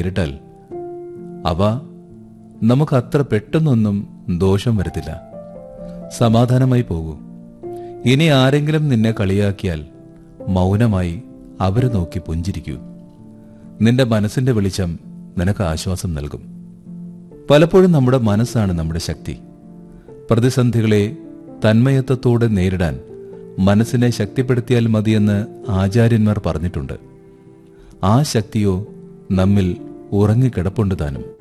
നേരിട്ടാൽ അവ നമുക്ക് അത്ര പെട്ടെന്നൊന്നും ദോഷം വരുത്തില്ല സമാധാനമായി പോകൂ ഇനി ആരെങ്കിലും നിന്നെ കളിയാക്കിയാൽ മൗനമായി അവരെ നോക്കി പുഞ്ചിരിക്കൂ നിന്റെ മനസ്സിന്റെ വെളിച്ചം നിനക്ക് ആശ്വാസം നൽകും പലപ്പോഴും നമ്മുടെ മനസ്സാണ് നമ്മുടെ ശക്തി പ്രതിസന്ധികളെ തന്മയത്വത്തോടെ നേരിടാൻ മനസ്സിനെ ശക്തിപ്പെടുത്തിയാൽ മതിയെന്ന് ആചാര്യന്മാർ പറഞ്ഞിട്ടുണ്ട് ആ ശക്തിയോ നമ്മിൽ ഉറങ്ങിക്കിടപ്പുണ്ട് താനും